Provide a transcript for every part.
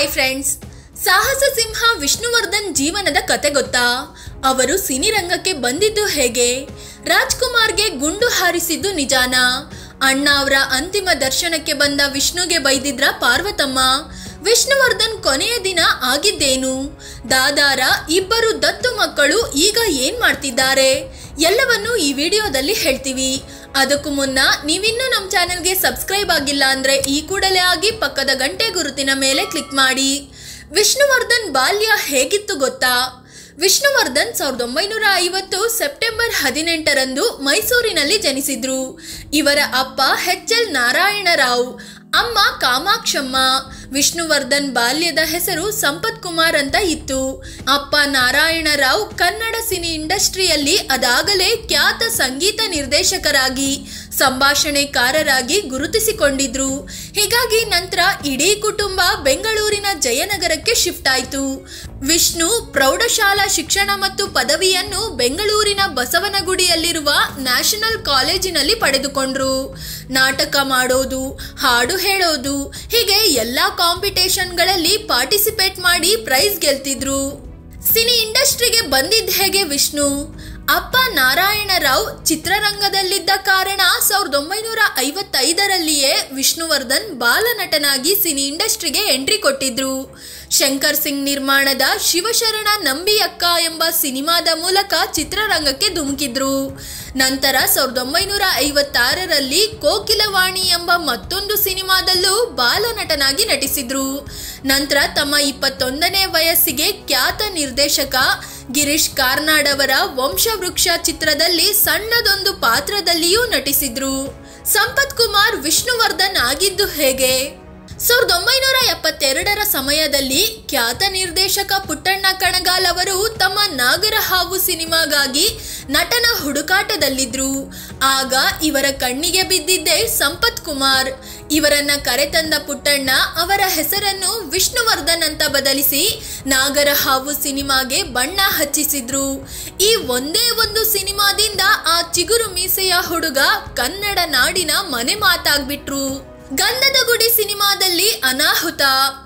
hi friends ಸಾಹಸ ಸಿಂಹ ವಿಷ್ಣುವರ್ಧನ್ ಜೀವನದ ಕತೆ ಗೊತ್ತಾ ಅವರು ಸಿನಿರಂಗಕ್ಕೆ ಬಂದಿದ್ದು ಹೇಗೆ ರಾಜ್ಕುಮಾರ್ಗೆ ಗುಂಡು ಹಾರಿಸಿದ್ದು ನಿಜಾನ ಅಣ್ಣ ಅವರ ಅಂತಿಮ ದರ್ಶನಕ್ಕೆ ಬಂದ ವಿಷ್ಣುಗೆ ಬೈದಿದ್ರ ಪಾರ್ವತಮ್ಮ ವಿಷ್ಣುವರ್ಧನ್ ಕೊನೆಯ ದಿನ ಆಗಿದ್ದೇನು ದಾದಾರ ಇಬ್ಬರು ದತ್ತು ಮಕ್ಕಳು ಈಗ ಏನ್ ಮಾಡ್ತಿದ್ದಾರೆ ಎಲ್ಲವನ್ನು ಈ ವಿಡಿಯೋದಲ್ಲಿ ಹೇಳ್ತೀವಿ ಅದಕ್ಕೂ ಮುನ್ನ ನೀವಿನ್ನೂ ನಮ್ಮ ಚಾನೆಲ್ಗೆ ಸಬ್ಸ್ಕ್ರೈಬ್ ಆಗಿಲ್ಲ ಅಂದ್ರೆ ಈ ಕೂಡಲೇ ಆಗಿ ಪಕ್ಕದ ಗಂಟೆ ಗುರುತಿನ ಮೇಲೆ ಕ್ಲಿಕ್ ಮಾಡಿ ವಿಷ್ಣುವರ್ಧನ್ ಬಾಲ್ಯ ಹೇಗಿತ್ತು ಗೊತ್ತಾ ವಿಷ್ಣುವರ್ಧನ್ ಸಾವಿರದ ಒಂಬೈನೂರ ಐವತ್ತು ಸೆಪ್ಟೆಂಬರ್ ಹದಿನೆಂಟರಂದು ಮೈಸೂರಿನಲ್ಲಿ ಜನಿಸಿದ್ರು ಇವರ ಅಪ್ಪ ಎಚ್ ಎಲ್ ನಾರಾಯಣರಾವ್ ಅಮ್ಮ ಕಾಮಾಕ್ಷಮ್ಮ ವಿಷ್ಣುವರ್ಧನ್ ಬಾಲ್ಯದ ಹೆಸರು ಸಂಪತ್ ಕುಮಾರ್ ಅಂತ ಇತ್ತು ಅಪ್ಪ ನಾರಾಯಣರಾವ್ ಕನ್ನಡ ಸಿನಿ ಇಂಡಸ್ಟ್ರಿಯಲ್ಲಿ ಅದಾಗಲೇ ಖ್ಯಾತ ಸಂಗೀತ ನಿರ್ದೇಶಕರಾಗಿ ಸಂಭಾಷಣೆಕಾರರಾಗಿ ಗುರುತಿಸಿಕೊಂಡಿದ್ರು ಹೀಗಾಗಿ ನಂತರ ಇಡೀ ಕುಟುಂಬ ಬೆಂಗಳೂರಿನ ಜಯನಗರಕ್ಕೆ ಶಿಫ್ಟ್ ಆಯಿತು ವಿಷ್ಣು ಪ್ರೌಢಶಾಲಾ ಶಿಕ್ಷಣ ಮತ್ತು ಪದವಿಯನ್ನು ಬೆಂಗಳೂರಿನ ಬಸವನಗುಡಿಯಲ್ಲಿರುವ ನ್ಯಾಷನಲ್ ಕಾಲೇಜಿನಲ್ಲಿ ಪಡೆದುಕೊಂಡ್ರು ನಾಟಕ ಮಾಡೋದು ಹಾಡು ಹೇಳೋದು ಹೀಗೆ ಎಲ್ಲ ಕಾಂಪಿಟೇಷನ್ಗಳಲ್ಲಿ ಪಾರ್ಟಿಸಿಪೇಟ್ ಮಾಡಿ ಪ್ರೈಸ್ ಗೆಲ್ತಿದ್ರು ಸಿನಿ ಇಂಡಸ್ಟ್ರಿಗೆ ಬಂದಿದ್ದ ಹೇಗೆ ವಿಷ್ಣು ಅಪ್ಪ ನಾರಾಯಣರಾವ್ ಚಿತ್ರರಂಗದಲ್ಲಿದ್ದ ಕಾರಣ ಸಾವಿರದ ಒಂಬೈನೂರ ಐವತ್ತೈದರಲ್ಲಿಯೇ ವಿಷ್ಣುವರ್ಧನ್ ಬಾಲನಟನಾಗಿ ಸಿನಿ ಇಂಡಸ್ಟ್ರಿಗೆ ಎಂಟ್ರಿ ಕೊಟ್ಟಿದ್ರು ಶಂಕರ್ ಸಿಂಗ್ ನಿರ್ಮಾಣದ ಶಿವಶರಣ ನಂಬಿ ಅಕ್ಕ ಎಂಬ ಸಿನಿಮಾದ ಮೂಲಕ ಚಿತ್ರರಂಗಕ್ಕೆ ಧುಮುಕಿದ್ರು ನಂತರ ಸಾವಿರದ ಒಂಬೈನೂರ ಐವತ್ತಾರರಲ್ಲಿ ಕೋಕಿಲವಾಣಿ ಎಂಬ ಮತ್ತೊಂದು ಸಿನಿಮಾದಲ್ಲೂ ಬಾಲನಟನಾಗಿ ನಟಿಸಿದ್ರು ನಂತರ ತಮ್ಮ ಇಪ್ಪತ್ತೊಂದನೇ ವಯಸ್ಸಿಗೆ ಖ್ಯಾತ ನಿರ್ದೇಶಕ ಗಿರೀಶ್ ಕಾರ್ನಾಡ್ ಅವರ ವಂಶವೃಕ್ಷ ಚಿತ್ರದಲ್ಲಿ ಸಣ್ಣದೊಂದು ಪಾತ್ರದಲ್ಲಿಯೂ ನಟಿಸಿದ್ರು ಸಂಪತ್ ಕುಮಾರ್ ವಿಷ್ಣುವರ್ಧನ್ ಆಗಿದ್ದು ಹೇಗೆ ಸಾವಿರದ ಒಂಬೈನೂರ ಎಪ್ಪತ್ತೆರಡರ ಸಮಯದಲ್ಲಿ ಖ್ಯಾತ ನಿರ್ದೇಶಕ ಪುಟ್ಟಣ್ಣ ಕಣಗಾಲ್ ಅವರು ತಮ್ಮ ನಾಗರಹಾವು ಸಿನಿಮಾಗಾಗಿ ನಟನ ಹುಡುಕಾಟದಲ್ಲಿದ್ರು ಆಗ ಇವರ ಕಣ್ಣಿಗೆ ಬಿದ್ದಿದ್ದೇ ಸಂಪತ್ ಕುಮಾರ್ ಇವರನ್ನ ಕರೆತಂದ ಪುಟ್ಟಣ್ಣ ಅವರ ಹೆಸರನ್ನು ವಿಷ್ಣುವರ್ಧನ್ ಅಂತ ಬದಲಿಸಿ ನಾಗರಹಾವು ಸಿನಿಮಾಗೆ ಬಣ್ಣ ಹಚ್ಚಿಸಿದ್ರು ಈ ಒಂದೇ ಒಂದು ಸಿನಿಮಾದಿಂದ ಆ ಚಿಗುರು ಮೀಸೆಯ ಹುಡುಗ ಕನ್ನಡ ನಾಡಿನ ಮನೆ ಮಾತಾಗ್ಬಿಟ್ರು ಗಂಧದ ಗುಡಿ ಸಿನಿಮಾದಲ್ಲಿ ಅನಾಹುತ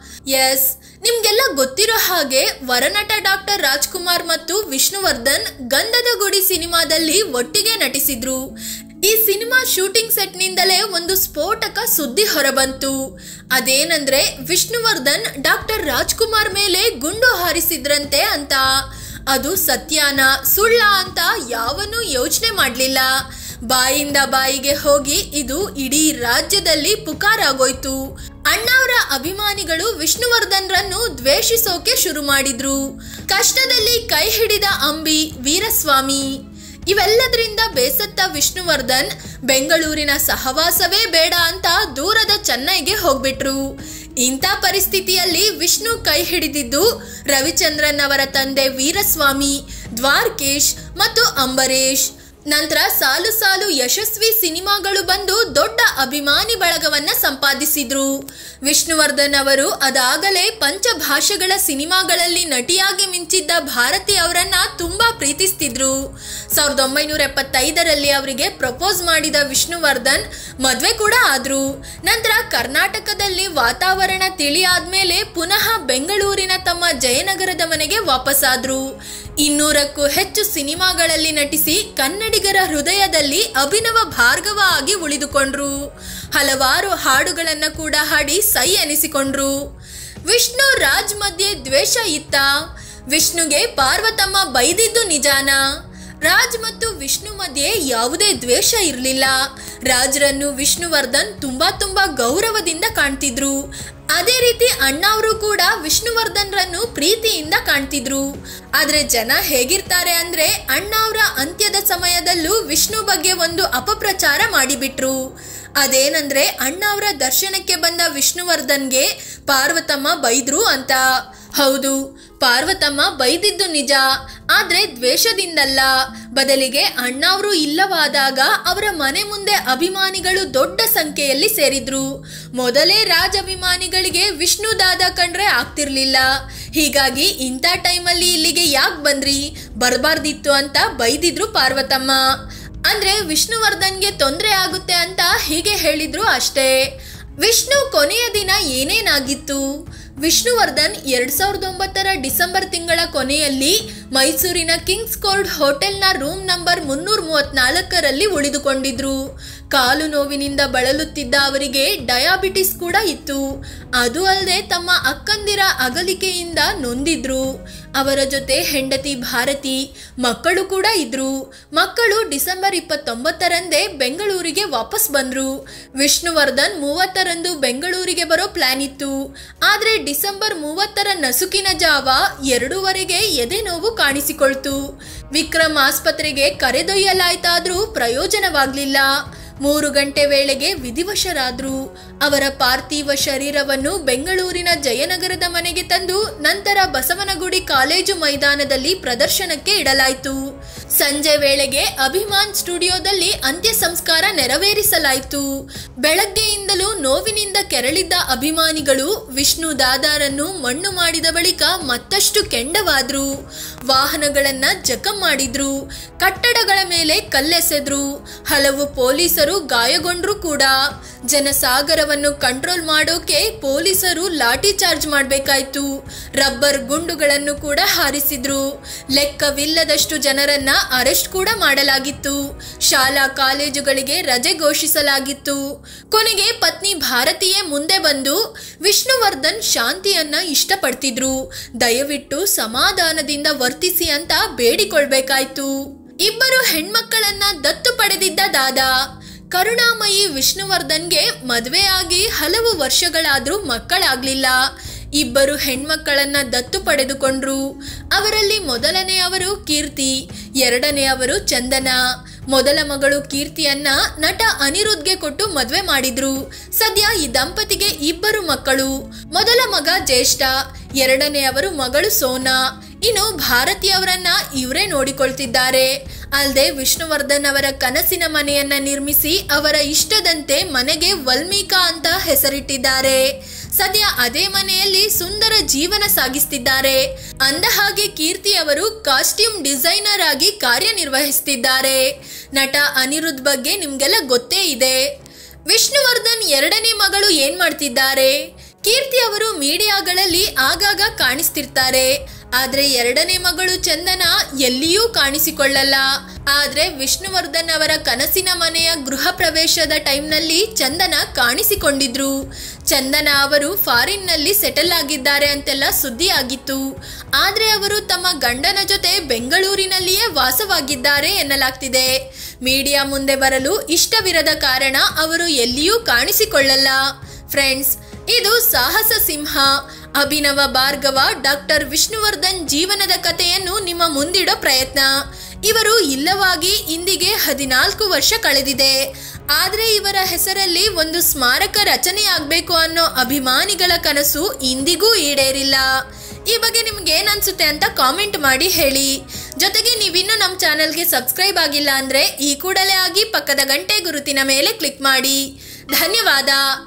ಎಸ್ ನಿಮ್ಗೆಲ್ಲ ಗೊತ್ತಿರೋ ಹಾಗೆ ವರನಟ ಡಾಕ್ಟರ್ ರಾಜ್ಕುಮಾರ್ ಮತ್ತು ವಿಷ್ಣುವರ್ಧನ್ ಗಂಧದ ಗುಡಿ ಸಿನಿಮಾದಲ್ಲಿ ಒಟ್ಟಿಗೆ ನಟಿಸಿದ್ರು ಈ ಸಿನಿಮಾ ಶೂಟಿಂಗ್ ಸೆಟ್ನಿಂದಲೇ ಒಂದು ಸ್ಫೋಟಕ ಸುದ್ದಿ ಹೊರಬಂತು ಅದೇನಂದ್ರೆ ವಿಷ್ಣುವರ್ಧನ್ ಡಾಕ್ಟರ್ ರಾಜ್ಕುಮಾರ್ ಮೇಲೆ ಗುಂಡು ಹಾರಿಸಿದ್ರಂತೆ ಅಂತ ಅದು ಸತ್ಯಾನ ಸುಳ್ಳ ಅಂತ ಯಾವನ್ನೂ ಯೋಚನೆ ಮಾಡಲಿಲ್ಲ ಬಾಯಿಂದ ಬಾಯಿಗೆ ಹೋಗಿ ಇದು ಇಡೀ ರಾಜ್ಯದಲ್ಲಿ ಪುಕಾರಾಗೋಯ್ತು ಅಣ್ಣವರ ಅಭಿಮಾನಿಗಳು ವಿಷ್ಣುವರ್ಧನ್ರನ್ನು ದ್ವೇಷಿಸೋಕೆ ಶುರು ಮಾಡಿದ್ರು ಕಷ್ಟದಲ್ಲಿ ಕೈ ಹಿಡಿದ ಅಂಬಿ ವೀರಸ್ವಾಮಿ ಇವೆಲ್ಲದರಿಂದ ಬೇಸತ್ತ ವಿಷ್ಣುವರ್ಧನ್ ಬೆಂಗಳೂರಿನ ಸಹವಾಸವೇ ಬೇಡ ಅಂತ ದೂರದ ಚೆನ್ನೈಗೆ ಹೋಗ್ಬಿಟ್ರು ಇಂಥ ಪರಿಸ್ಥಿತಿಯಲ್ಲಿ ವಿಷ್ಣು ಕೈ ಹಿಡಿದಿದ್ದು ರವಿಚಂದ್ರನ್ ಅವರ ತಂದೆ ವೀರಸ್ವಾಮಿ ದ್ವಾರ್ಕೇಶ್ ಮತ್ತು ಅಂಬರೀಶ್ ನಂತರ ಸಾಲು ಸಾಲು ಯಶಸ್ವಿ ಸಿನಿಮಾಗಳು ಬಂದು ದೊಡ್ಡ ಅಭಿಮಾನಿ ಬಳಗವನ್ನ ಸಂಪಾದಿಸಿದ್ರು ವಿಷ್ಣುವರ್ಧನ್ ಅವರು ಅದಾಗಲೇ ಪಂಚಭಾಷೆಗಳ ಸಿನಿಮಾಗಳಲ್ಲಿ ನಟಿಯಾಗಿ ಮಿಂಚಿದ್ದ ಭಾರತಿ ಅವರನ್ನ ತುಂಬಾ ಪ್ರೀತಿಸ್ತಿದ್ರು ಸಾವಿರದ ಒಂಬೈನೂರ ಎಪ್ಪತ್ತೈದರಲ್ಲಿ ಅವರಿಗೆ ಪ್ರಪೋಸ್ ಮಾಡಿದ ವಿಷ್ಣುವರ್ಧನ್ ಮದುವೆ ಕೂಡ ಆದ್ರು ನಂತರ ಕರ್ನಾಟಕದಲ್ಲಿ ವಾತಾವರಣ ತಿಳಿಯಾದ್ಮೇಲೆ ಪುನಃ ಬೆಂಗಳೂರಿನ ತಮ್ಮ ಜಯನಗರದ ಮನೆಗೆ ವಾಪಸ್ಸಾದ್ರು ಇನ್ನೂರಕ್ಕೂ ಹೆಚ್ಚು ಸಿನಿಮಾಗಳಲ್ಲಿ ನಟಿಸಿ ಕನ್ನಡಿಗರ ಹೃದಯದಲ್ಲಿ ಅಭಿನವ ಭಾರ್ಗವ ಆಗಿ ಉಳಿದುಕೊಂಡ್ರು ಹಲವಾರು ಹಾಡುಗಳನ್ನ ಕೂಡ ಹಾಡಿ ಸೈ ಎನಿಸಿಕೊಂಡ್ರು ವಿಷ್ಣು ರಾಜ್ ಮಧ್ಯೆ ದ್ವೇಷ ಇತ್ತ ವಿಷ್ಣುಗೆ ಪಾರ್ವತಮ್ಮ ಬೈದಿದ್ದು ನಿಜಾನ ರಾಜ್ ಮತ್ತು ವಿಷ್ಣು ಮಧ್ಯೆ ಯಾವುದೇ ದ್ವೇಷ ಇರಲಿಲ್ಲ ರಾಜ್ರನ್ನು ವಿಷ್ಣುವರ್ಧನ್ ತುಂಬಾ ತುಂಬಾ ಗೌರವದಿಂದ ಕಾಣ್ತಿದ್ರು ಅದೇ ರೀತಿ ಅಣ್ಣವರು ಕೂಡ ವಿಷ್ಣುವರ್ಧನ್ರನ್ನು ಪ್ರೀತಿಯಿಂದ ಕಾಣ್ತಿದ್ರು ಆದ್ರೆ ಜನ ಹೇಗಿರ್ತಾರೆ ಅಂದ್ರೆ ಅಣ್ಣವರ ಅಂತ್ಯದ ಸಮಯದಲ್ಲೂ ವಿಷ್ಣು ಬಗ್ಗೆ ಒಂದು ಅಪಪ್ರಚಾರ ಮಾಡಿಬಿಟ್ರು ಅದೇನಂದ್ರೆ ಅಣ್ಣವರ ದರ್ಶನಕ್ಕೆ ಬಂದ ವಿಷ್ಣುವರ್ಧನ್ಗೆ ಪಾರ್ವತಮ್ಮ ಬೈದ್ರು ಅಂತ ಹೌದು ಪಾರ್ವತಮ್ಮ ಬೈದಿದ್ದು ನಿಜ ಆದ್ರೆ ದ್ವೇಷದಿಂದಲ್ಲ ಬದಲಿಗೆ ಅಣ್ಣವರು ಇಲ್ಲವಾದಾಗ ಅವರ ಮನೆ ಮುಂದೆ ಅಭಿಮಾನಿಗಳು ದೊಡ್ಡ ಸಂಖ್ಯೆಯಲ್ಲಿ ಸೇರಿದ್ರು ಮೊದಲೇ ರಾಜ್ ಅಭಿಮಾನಿಗಳಿಗೆ ವಿಷ್ಣು ದಾದ ಕಂಡ್ರೆ ಆಗ್ತಿರ್ಲಿಲ್ಲ ಹೀಗಾಗಿ ಇಂಥ ಟೈಮಲ್ಲಿ ಇಲ್ಲಿಗೆ ಯಾಕೆ ಬಂದ್ರಿ ಬರಬಾರ್ದಿತ್ತು ಅಂತ ಬೈದಿದ್ರು ಪಾರ್ವತಮ್ಮ ಅಂದ್ರೆ ವಿಷ್ಣುವರ್ಧನ್ಗೆ ತೊಂದರೆ ಆಗುತ್ತೆ ಅಂತ ಹೀಗೆ ಹೇಳಿದ್ರು ಅಷ್ಟೇ ವಿಷ್ಣು ಕೊನೆಯ ದಿನ ಏನೇನಾಗಿತ್ತು ವಿಷ್ಣುವರ್ಧನ್ ಎರಡ್ ಸಾವಿರದ ಒಂಬತ್ತರ ಡಿಸೆಂಬರ್ ತಿಂಗಳ ಕೊನೆಯಲ್ಲಿ ಮೈಸೂರಿನ ಕಿಂಗ್ಸ್ ಕೋರ್ಟ್ ಹೋಟೆಲ್ನ ರೂಮ್ ನಂಬರ್ ಮುನ್ನೂರ ಮೂವತ್ನಾಲ್ಕರಲ್ಲಿ ಉಳಿದುಕೊಂಡಿದ್ರು ಕಾಲು ನೋವಿನಿಂದ ಬಳಲುತ್ತಿದ್ದ ಅವರಿಗೆ ಡಯಾಬಿಟಿಸ್ ಕೂಡ ಇತ್ತು ಅದು ಅಲ್ಲದೆ ತಮ್ಮ ಅಕ್ಕಂದಿರ ಅಗಲಿಕೆಯಿಂದ ನೊಂದಿದ್ರು ಅವರ ಜೊತೆ ಹೆಂಡತಿ ಭಾರತಿ ಮಕ್ಕಳು ಕೂಡ ಇದ್ರು ಮಕ್ಕಳು ಡಿಸೆಂಬರ್ ಇಪ್ಪತ್ತೊಂಬತ್ತರಂದೇ ಬೆಂಗಳೂರಿಗೆ ವಾಪಸ್ ಬಂದ್ರು ವಿಷ್ಣುವರ್ಧನ್ ಮೂವತ್ತರಂದು ಬೆಂಗಳೂರಿಗೆ ಬರೋ ಪ್ಲಾನ್ ಇತ್ತು ಆದ್ರೆ ಡಿಸೆಂಬರ್ ಮೂವತ್ತರ ನಸುಕಿನ ಜಾವ ಎರಡೂವರೆಗೆ ಎದೆ ನೋವು ಕಾಣಿಸಿಕೊಳ್ತು ವಿಕ್ರಮ್ ಆಸ್ಪತ್ರೆಗೆ ಕರೆದೊಯ್ಯಲಾಯ್ತಾದ್ರೂ ಪ್ರಯೋಜನವಾಗ್ಲಿಲ್ಲ ಮೂರು ಗಂಟೆ ವೇಳೆಗೆ ವಿಧಿವಶರಾದ್ರು ಅವರ ಪಾರ್ಥಿವ ಶರೀರವನ್ನು ಬೆಂಗಳೂರಿನ ಜಯನಗರದ ಮನೆಗೆ ತಂದು ನಂತರ ಬಸವನಗುಡಿ ಕಾಲೇಜು ಮೈದಾನದಲ್ಲಿ ಪ್ರದರ್ಶನಕ್ಕೆ ಇಡಲಾಯಿತು ಸಂಜೆ ವೇಳೆಗೆ ಅಭಿಮಾನ್ ಸ್ಟುಡಿಯೋದಲ್ಲಿ ಅಂತ್ಯ ಸಂಸ್ಕಾರ ನೆರವೇರಿಸಲಾಯಿತು ಬೆಳಗ್ಗೆಯಿಂದಲೂ ನೋವಿನಿಂದ ಕೆರಳಿದ್ದ ಅಭಿಮಾನಿಗಳು ವಿಷ್ಣು ದಾದಾರನ್ನು ಮಣ್ಣು ಮಾಡಿದ ಬಳಿಕ ಮತ್ತಷ್ಟು ಕೆಂಡವಾದ್ರು ವಾಹನಗಳನ್ನ ಜಖಂ ಮಾಡಿದ್ರು ಕಟ್ಟಡಗಳ ಮೇಲೆ ಕಲ್ಲೆಸೆದ್ರು ಹಲವು ಪೊಲೀಸರು ಗಾಯಗೊಂಡ್ರು ಕೂಡ ಜನಸಾಗರವನ್ನು ಕಂಟ್ರೋಲ್ ಮಾಡೋಕೆ ಪೊಲೀಸರು ಲಾಠಿ ಚಾರ್ಜ್ ಮಾಡಬೇಕಾಯ್ತು ರಬ್ಬರ್ ಗುಂಡುಗಳನ್ನು ಕೂಡ ಹಾರಿಸಿದ್ರು ಲೆಕ್ಕವಿಲ್ಲದಷ್ಟು ಜನರನ್ನ ಅರೆಸ್ಟ್ ಕೂಡ ಮಾಡಲಾಗಿತ್ತು ಶಾಲಾ ಕಾಲೇಜುಗಳಿಗೆ ರಜೆ ಘೋಷಿಸಲಾಗಿತ್ತು ಕೊನೆಗೆ ಪತ್ನಿ ಭಾರತೀಯೇ ಮುಂದೆ ಬಂದು ವಿಷ್ಣುವರ್ಧನ್ ಶಾಂತಿಯನ್ನ ಇಷ್ಟಪಡ್ತಿದ್ರು ದಯವಿಟ್ಟು ಸಮಾಧಾನದಿಂದ ವರ್ತಿಸಿ ಅಂತ ಬೇಡಿಕೊಳ್ಬೇಕಾಯ್ತು ಇಬ್ಬರು ಹೆಣ್ಮಕ್ಕಳನ್ನ ದತ್ತು ಪಡೆದಿದ್ದ ದಾದಾ ಕರುಣಾಮಯಿ ವಿಷ್ಣುವರ್ಧನ್ಗೆ ಮದುವೆ ಆಗಿ ಹಲವು ವರ್ಷಗಳಾದ್ರೂ ಮಕ್ಕಳಾಗ್ಲಿಲ್ಲ ಇಬ್ಬರು ಹೆಣ್ಮಕ್ಕಳನ್ನ ದತ್ತು ಪಡೆದುಕೊಂಡ್ರು ಅವರಲ್ಲಿ ಮೊದಲನೆಯವರು ಕೀರ್ತಿ ಎರಡನೆಯವರು ಚಂದನ ಮೊದಲ ಮಗಳು ಕೀರ್ತಿಯನ್ನ ನಟ ಅನಿರುದ್ಧ್ಗೆ ಕೊಟ್ಟು ಮದುವೆ ಮಾಡಿದ್ರು ಸದ್ಯ ಈ ದಂಪತಿಗೆ ಇಬ್ಬರು ಮಕ್ಕಳು ಮೊದಲ ಮಗ ಜ್ಯೇಷ್ಠ ಎರಡನೆಯವರು ಮಗಳು ಸೋನಾ ಇನ್ನು ಭಾರತಿಯವರನ್ನ ಇವರೇ ನೋಡಿಕೊಳ್ತಿದ್ದಾರೆ ಅಲ್ಲದೆ ವಿಷ್ಣುವರ್ಧನ್ ಅವರ ಕನಸಿನ ಮನೆಯನ್ನ ನಿರ್ಮಿಸಿ ಅವರ ಇಷ್ಟದಂತೆ ಮನೆಗೆ ವಲ್ಮೀಕಾ ಅಂತ ಹೆಸರಿಟ್ಟಿದ್ದಾರೆ ಸದ್ಯ ಅದೇ ಮನೆಯಲ್ಲಿ ಸುಂದರ ಜೀವನ ಸಾಗಿಸ್ತಿದ್ದಾರೆ ಅಂದ ಹಾಗೆ ಕೀರ್ತಿ ಅವರು ಕಾಸ್ಟ್ಯೂಮ್ ಡಿಸೈನರ್ ಆಗಿ ಕಾರ್ಯನಿರ್ವಹಿಸ್ತಿದ್ದಾರೆ ನಟ ಅನಿರುದ್ಧ್ ಬಗ್ಗೆ ನಿಮ್ಗೆಲ್ಲ ಗೊತ್ತೇ ಇದೆ ವಿಷ್ಣುವರ್ಧನ್ ಎರಡನೇ ಮಗಳು ಏನ್ ಮಾಡ್ತಿದ್ದಾರೆ ಕೀರ್ತಿ ಅವರು ಮೀಡಿಯಾಗಳಲ್ಲಿ ಆಗಾಗ ಕಾಣಿಸ್ತಿರ್ತಾರೆ ಆದ್ರೆ ಎರಡನೇ ಮಗಳು ಚಂದನ ಎಲ್ಲಿಯೂ ಕಾಣಿಸಿಕೊಳ್ಳಲ್ಲ ಆದ್ರೆ ವಿಷ್ಣುವರ್ಧನ್ ಅವರ ಕನಸಿನ ಮನೆಯ ಗೃಹ ಪ್ರವೇಶದ ಟೈಮ್ನಲ್ಲಿ ಚಂದನ ಕಾಣಿಸಿಕೊಂಡಿದ್ರು ಚಂದನ ಅವರು ಫಾರಿನ್ನಲ್ಲಿ ಸೆಟಲ್ ಆಗಿದ್ದಾರೆ ಅಂತೆಲ್ಲ ಸುದ್ದಿ ಆಗಿತ್ತು ಆದ್ರೆ ಅವರು ತಮ್ಮ ಗಂಡನ ಜೊತೆ ಬೆಂಗಳೂರಿನಲ್ಲಿಯೇ ವಾಸವಾಗಿದ್ದಾರೆ ಎನ್ನಲಾಗ್ತಿದೆ ಮೀಡಿಯಾ ಮುಂದೆ ಬರಲು ಇಷ್ಟವಿರದ ಕಾರಣ ಅವರು ಎಲ್ಲಿಯೂ ಕಾಣಿಸಿಕೊಳ್ಳಲ್ಲ ಫ್ರೆಂಡ್ಸ್ ಇದು ಸಾಹಸ ಸಿಂಹ ಅಭಿನವ ಭಾರ್ಗವ ಡಾಕ್ಟರ್ ವಿಷ್ಣುವರ್ಧನ್ ಜೀವನದ ಕಥೆಯನ್ನು ನಿಮ್ಮ ಮುಂದಿಡೋ ಪ್ರಯತ್ನ ಇವರು ಇಲ್ಲವಾಗಿ ಇಂದಿಗೆ ಹದಿನಾಲ್ಕು ವರ್ಷ ಕಳೆದಿದೆ ಆದ್ರೆ ಇವರ ಹೆಸರಲ್ಲಿ ಒಂದು ಸ್ಮಾರಕ ರಚನೆ ಆಗ್ಬೇಕು ಅನ್ನೋ ಅಭಿಮಾನಿಗಳ ಕನಸು ಇಂದಿಗೂ ಈಡೇರಿಲ್ಲ ಈ ಬಗ್ಗೆ ನಿಮ್ಗೆ ಏನ್ ಅನ್ಸುತ್ತೆ ಅಂತ ಕಾಮೆಂಟ್ ಮಾಡಿ ಹೇಳಿ ಜೊತೆಗೆ ನೀವಿನ್ನೂ ನಮ್ಮ ಚಾನಲ್ಗೆ ಸಬ್ಸ್ಕ್ರೈಬ್ ಆಗಿಲ್ಲ ಅಂದ್ರೆ ಈ ಕೂಡಲೇ ಆಗಿ ಪಕ್ಕದ ಗಂಟೆ ಗುರುತಿನ ಮೇಲೆ ಕ್ಲಿಕ್ ಮಾಡಿ ಧನ್ಯವಾದ